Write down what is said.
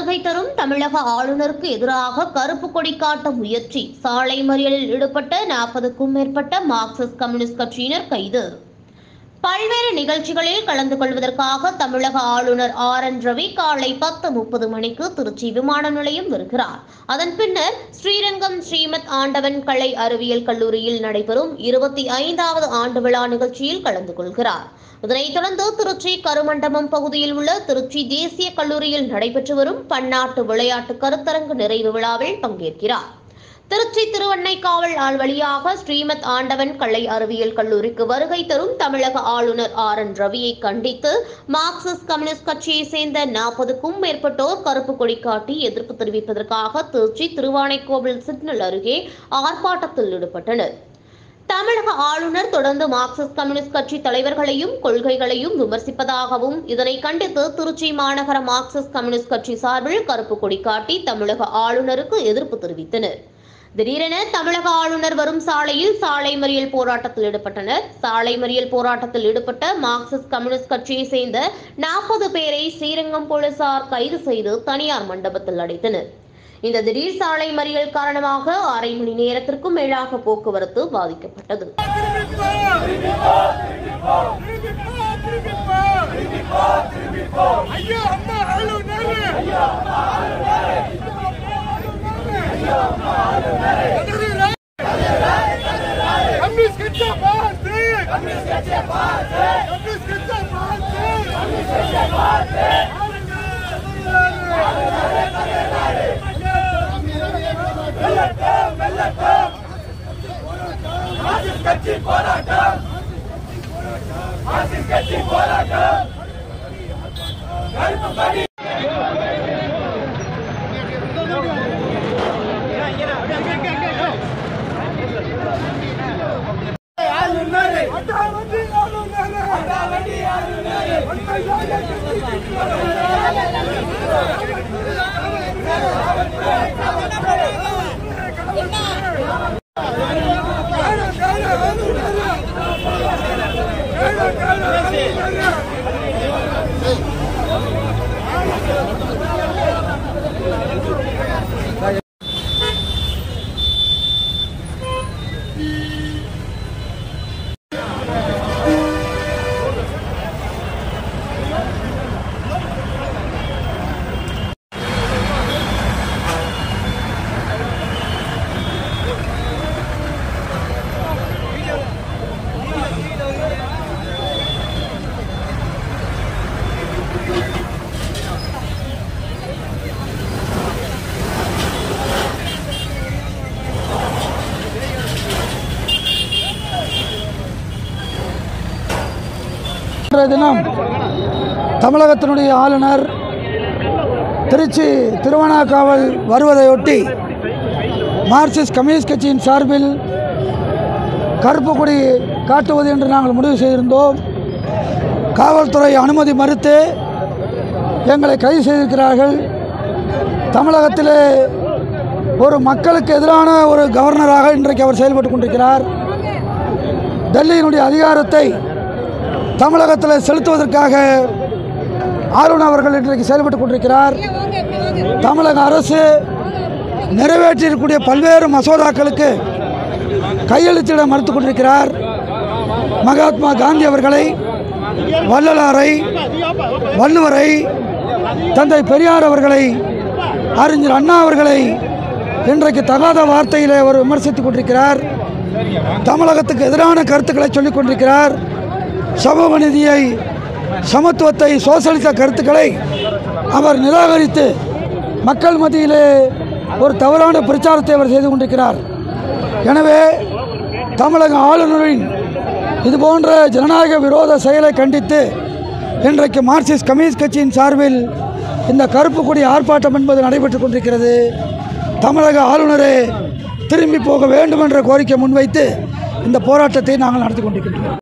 வருகை தரும் தமிழக ஆளுநருக்கு எதிராக கருப்பு கொடி காட்ட முயற்சி சாலை மறியலில் ஈடுபட்ட நாற்பதுக்கும் மேற்பட்ட மார்க்சிஸ்ட் கம்யூனிஸ்ட் கட்சியினர் கைது பல்வேறு நிகழ்ச்சிகளில் கலந்து கொள்வதற்காக தமிழக ஆளுநர் ஆர் என் ரவி காலை பத்து முப்பது மணிக்கு திருச்சி விமான நிலையம் வருகிறார் அதன் பின்னர் ஸ்ரீரங்கம் ஸ்ரீமத் ஆண்டவன் கலை அறிவியல் கல்லூரியில் நடைபெறும் இருபத்தி ஐந்தாவது ஆண்டு விழா நிகழ்ச்சியில் கலந்து கொள்கிறார் இதனைத் தொடர்ந்து திருச்சி கருமண்டபம் பகுதியில் உள்ள திருச்சி தேசிய கல்லூரியில் நடைபெற்று வரும் பன்னாட்டு விளையாட்டு கருத்தரங்கு நிறைவு விழாவில் பங்கேற்கிறார் திருச்சி திருவண்ணைக்காவல் ஆள் வழியாக ஸ்ரீமத் ஆண்டவன் கலை அறிவியல் கல்லூரிக்கு வருகை தரும் தமிழக ஆளுநர் ஆர் என் ரவியை கண்டித்து மார்க்சிஸ்ட் கம்யூனிஸ்ட் கட்சியை சேர்ந்த நாற்பதுக்கும் மேற்பட்டோர் கருப்பு கொடி காட்டி எதிர்ப்பு தெரிவிப்பதற்காக திருச்சி திருவானைக்கோவில் சிக்னல் அருகே ஆர்ப்பாட்டத்தில் ஈடுபட்டனர் தமிழக ஆளுநர் தொடர்ந்து மார்க்சிஸ்ட் கம்யூனிஸ்ட் கட்சி தலைவர்களையும் கொள்கைகளையும் விமர்சிப்பதாகவும் இதனை கண்டித்து திருச்சி மாநகர மார்க்சிஸ்ட் கம்யூனிஸ்ட் கட்சி சார்பில் கருப்பு கொடி காட்டி தமிழக ஆளுநருக்கு எதிர்ப்பு தெரிவித்தனர் திடீரென தமிழக ஆளுநர் வரும் சாலையில் சாலை மறியல் போராட்டத்தில் ஈடுபட்டனர் சாலை மறியல் போராட்டத்தில் ஈடுபட்ட மார்க்சிஸ்ட் கம்யூனிஸ்ட் கட்சியை சேர்ந்த நாற்பது பேரை ஸ்ரீரங்கம் போலீசார் கைது செய்து தனியார் மண்டபத்தில் அடைத்தனர் இந்த திடீர் சாலை மறியல் காரணமாக அரை மணி நேரத்திற்கும் மேலாக போக்குவரத்து பாதிக்கப்பட்டது ஐயா அம்மா ஆளுநர் கம்யூனிஸ்ட் கட்சியை பார்த்து கம்யூனிஸ்ட் கட்சியை பார்த்து கம்யூனிஸ்ட் கட்சியை பார்த்து கம்யூனிஸ்ட் கட்சியை பார்த்து வெள்ளட்டம் வெள்ளட்டம் மார்க்சிஸ்ட் கட்சி போராட்டம் மார்க்சிஸ்ட் கட்சி போராட்டம் கருப்பு கொடி அட்டாவண்டி ஆளுநரே அட்டாவண்டி ஆளுநரே ஒன்றையாக இன்றைய தினம் தமிழகத்தினுடைய ஆளுநர் திருச்சி திருவண்ணாக்காவல் வருவதையொட்டி மார்க்சிஸ்ட் கம்யூனிஸ்ட் கட்சியின் சார்பில் கருப்பு கொடி காட்டுவது என்று நாங்கள் முடிவு செய்திருந்தோம் காவல்துறை அனுமதி மறுத்து எங்களை கைது செய்திருக்கிறார்கள் தமிழகத்திலே ஒரு மக்களுக்கு எதிரான ஒரு கவர்னராக இன்றைக்கு அவர் செயல்பட்டு கொண்டிருக்கிறார் டெல்லியினுடைய அதிகாரத்தை தமிழகத்தில் செலுத்துவதற்காக ஆளுநர் அவர்கள் இன்றைக்கு செயல்பட்டு கொண்டிருக்கிறார் தமிழக அரசு நிறைவேற்றியிருக்கக்கூடிய பல்வேறு மசோதாக்களுக்கு கையெழுத்திட மறுத்து கொண்டிருக்கிறார் மகாத்மா காந்தி அவர்களை வள்ளலாரை வள்ளுவரை தந்தை பெரியார் அவர்களை அறிஞர் அண்ணா அவர்களை இன்றைக்கு தகாத வார்த்தையில் அவர் விமர்சித்துக் கொண்டிருக்கிறார் தமிழகத்துக்கு எதிரான கருத்துக்களை சொல்லிக் கொண்டிருக்கிறார் சமூக நீதியை சமத்துவத்தை சோசலிச கருத்துக்களை அவர் நிராகரித்து மக்கள் மத்தியிலே ஒரு தவறான பிரச்சாரத்தை அவர் செய்து கொண்டிருக்கிறார் எனவே தமிழக ஆளுநரின் இதுபோன்ற ஜனநாயக விரோத செயலை கண்டித்து இன்றைக்கு மார்க்சிஸ்ட் கம்யூனிஸ்ட் கட்சியின் சார்பில் இந்த கருப்பு கொடி ஆர்ப்பாட்டம் என்பது நடைபெற்றுக் கொண்டிருக்கிறது தமிழக ஆளுநரே திரும்பி போக வேண்டும் என்ற கோரிக்கை முன்வைத்து இந்த போராட்டத்தை நாங்கள் நடத்தி கொண்டிருக்கின்றோம்